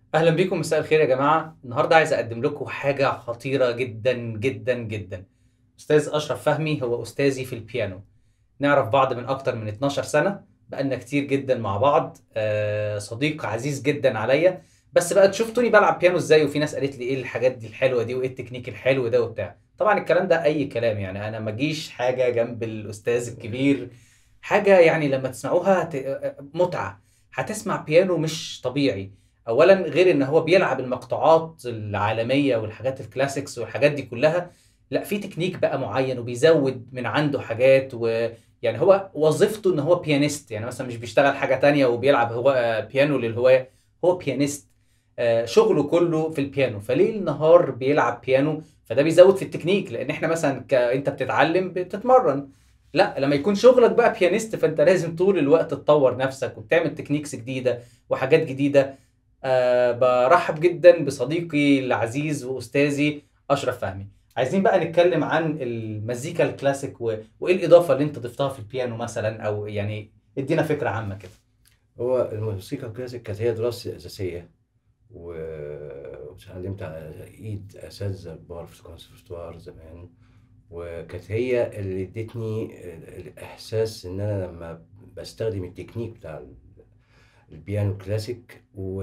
اهلا بيكم مساء الخير يا جماعه النهارده عايز اقدم لكم حاجه خطيره جدا جدا جدا استاذ اشرف فهمي هو استاذي في البيانو نعرف بعض من اكتر من 12 سنه بقالنا كتير جدا مع بعض آه، صديق عزيز جدا عليا بس بقى شفتوني بلعب بيانو ازاي وفي ناس قالت لي ايه الحاجات دي الحلوه دي وايه التكنيك الحلو ده وبتاع طبعا الكلام ده اي كلام يعني انا ما اجيش حاجه جنب الاستاذ الكبير حاجه يعني لما تسمعوها هت- متعه هتسمع بيانو مش طبيعي اولا غير ان هو بيلعب المقطوعات العالميه والحاجات الكلاسيكس والحاجات دي كلها لا في تكنيك بقى معين وبيزود من عنده حاجات ويعني هو وظيفته ان هو بيانيست يعني مثلا مش بيشتغل حاجه تانية وبيلعب هو آه، بيانو للهوايه هو بيانيست آه، شغله كله في البيانو فليل نهار بيلعب بيانو فده بيزود في التكنيك لان احنا مثلا ك... انت بتتعلم بتتمرن لا لما يكون شغلك بقى بيانيست فانت لازم طول الوقت تطور نفسك وبتعمل تكنيكس جديده وحاجات جديده أه برحب جدا بصديقي العزيز واستاذي اشرف فهمي عايزين بقى نتكلم عن المزيكا الكلاسيك و... وايه الاضافه اللي انت ضفتها في البيانو مثلا او يعني ادينا فكره عامه كده هو الموسيقى الكلاسيك كانت هي دراستي الأساسية و- واتعلمت على إيد أساتذة كبار في الكونسرفتوار زمان وكانت هي اللي ادتني الإحساس إن أنا لما بستخدم التكنيك بتاع البيانو كلاسيك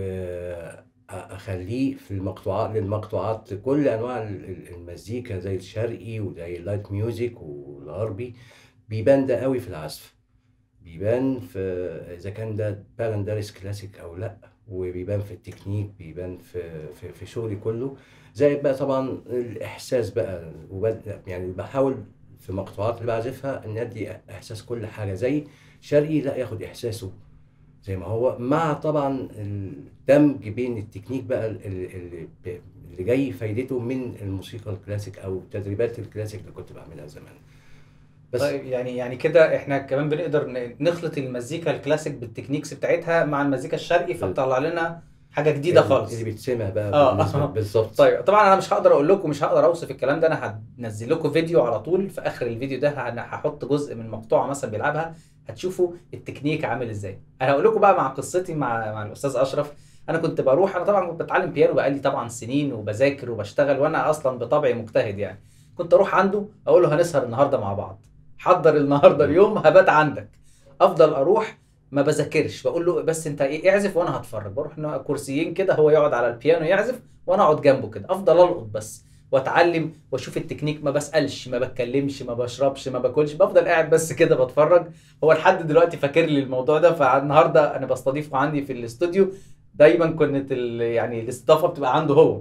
وأخليه في المقطوعات للمقطوعات كل أنواع ال- المزيكا زي الشرقي وزي اللايت ميوزك والغربي بيبان ده قوي في العزف بيبان في اذا كان ده فعلا دارس كلاسيك او لا وبيبان في التكنيك بيبان في في, في شغلي كله زائد بقى طبعا الاحساس بقى وبد- يعني بحاول في المقطوعات اللي بعزفها ان ادي احساس كل حاجه زي شرقي لا ياخد احساسه زي ما هو مع طبعا الدمج بين التكنيك بقى ال- ال- اللي ب- اللي جاي فايدته من الموسيقى الكلاسيك او تدريبات الكلاسيك اللي كنت بعملها زمان بس طيب يعني يعني كده احنا كمان بنقدر ن- نخلط المزيكا الكلاسيك بالتكنيكس بتاعتها مع المزيكا الشرقي فبتطلع لنا حاجه جديده خالص اللي بيتسمع بقى آه. بالنسبة- بالظبط طيب طبعا انا مش هقدر اقول لكم مش هقدر اوصف الكلام ده انا هنزل لكم فيديو على طول في اخر الفيديو ده انا هحط جزء من مقطوعه مثلا بيلعبها هتشوفوا التكنيك عامل ازاي انا هقول لكم بقى مع قصتي مع مع الاستاذ اشرف انا كنت بروح انا طبعا كنت بتعلم بيانو بقالي طبعا سنين وبذاكر وبشتغل وانا اصلا بطبعي مجتهد يعني كنت اروح عنده اقول له هنسهر النهارده مع بعض حضر النهارده اليوم هبات عندك افضل اروح ما بذاكرش بقول له بس انت ايه اعزف وانا هتفرج بروح نا- كرسيين كده هو يقعد على البيانو يعزف وانا اقعد جنبه كده افضل القط بس واتعلم واشوف التكنيك ما بسالش ما بتكلمش ما بشربش ما باكلش بفضل قاعد بس كده بتفرج هو لحد دلوقتي فاكر لي الموضوع ده فالنهارده انا بستضيفه عندي في الاستوديو دايما كنت ال- يعني الاستضافه بتبقى عنده هو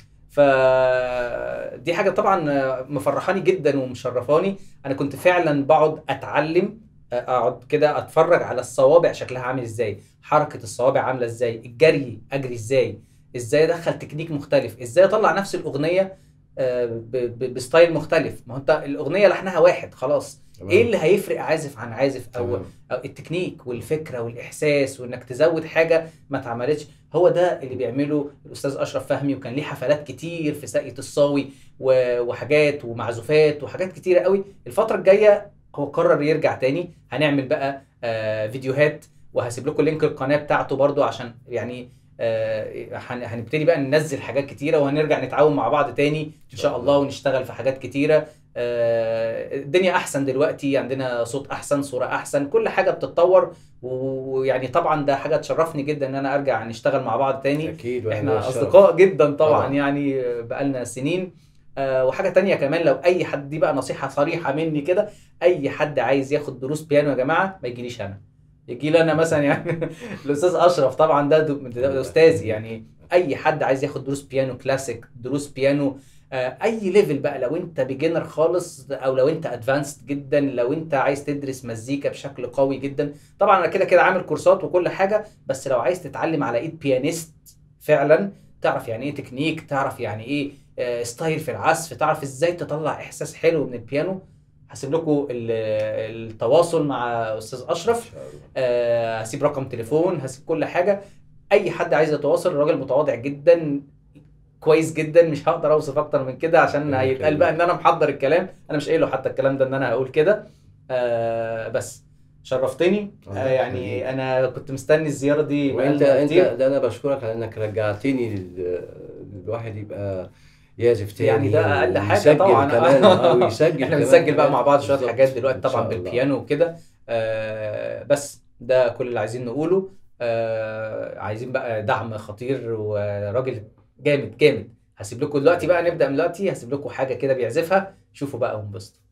فدي حاجه طبعا مفرحاني جدا ومشرفاني انا كنت فعلا بقعد اتعلم اقعد كده اتفرج على الصوابع شكلها عامل ازاي حركه الصوابع عامله ازاي الجري اجري ازاي ازاي ادخل تكنيك مختلف ازاي اطلع نفس الاغنيه آه، ب- ب- بستايل مختلف ما هو انت الاغنيه لحنها واحد خلاص تمام. ايه اللي هيفرق عازف عن عازف او تمام. أو التكنيك والفكره والاحساس وانك تزود حاجه ما اتعملتش هو ده اللي بيعمله الاستاذ اشرف فهمي وكان ليه حفلات كتير في ساقية الصاوي و- وحاجات ومعزوفات وحاجات كتيره قوي الفتره الجايه هو قرر يرجع تاني هنعمل بقى آه، فيديوهات وهسيب لكم لينك القناه بتاعته برضو عشان يعني آه، هن- هنبتدي بقى ننزل حاجات كتيره وهنرجع نتعاون مع بعض تاني ان شاء الله ونشتغل في حاجات كتيره آه، الدنيا احسن دلوقتي عندنا صوت احسن صوره احسن كل حاجه بتتطور ويعني طبعا ده حاجه تشرفني جدا ان انا ارجع نشتغل مع بعض تاني اكيد وأنا احنا الشرف. اصدقاء جدا طبعا طبعاً. يعني بقالنا سنين آه، وحاجه تانية كمان لو اي حد دي بقى نصيحه صريحه مني كده اي حد عايز ياخد دروس بيانو يا جماعه ما يجيليش انا يجي لي انا مثلا يعني الاستاذ اشرف طبعا ده, دو- ده استاذي يعني اي حد عايز ياخد دروس بيانو كلاسيك دروس بيانو آه، اي ليفل بقى لو انت بيجنر خالص او لو انت ادفانسد جدا لو انت عايز تدرس مزيكا بشكل قوي جدا طبعا انا كده كده عامل كورسات وكل حاجه بس لو عايز تتعلم على ايد بيانيست فعلا تعرف يعني ايه تكنيك تعرف يعني ايه آه، ستايل في العزف تعرف ازاي تطلع احساس حلو من البيانو هسيب لكم ال- التواصل مع استاذ ان اشرف شاء الله آه، هسيب رقم تليفون هسيب كل حاجه اي حد عايز يتواصل الراجل متواضع جدا كويس جدا مش هقدر اوصف اكتر من كده عشان ربنا هيتقال بقى ان يخليك. انا محضر الكلام انا مش قايل له حتى الكلام ده ان انا هقول كده آه بس شرفتني الله آه يعني يخليك. انا كنت مستني الزياره دي وانت بقالنا انت كتير ده انا بشكرك على انك رجعتني لل- الواحد يبقى يعزف تاني يعني ده اقل حاجه ويسجل طبعا كمان اه ويسجل احنا كمان بنسجل بقى حاجات. مع بعض شويه بالظبط. حاجات دلوقتي إن طبعا شاء الله. بالبيانو وكده آه بس ده كل اللي عايزين نقوله آه عايزين بقى دعم خطير وراجل جامد جامد هسيب لكم دلوقتي بقى نبدا من دلوقتي هسيب لكم حاجه كده بيعزفها شوفوا بقى وانبسطوا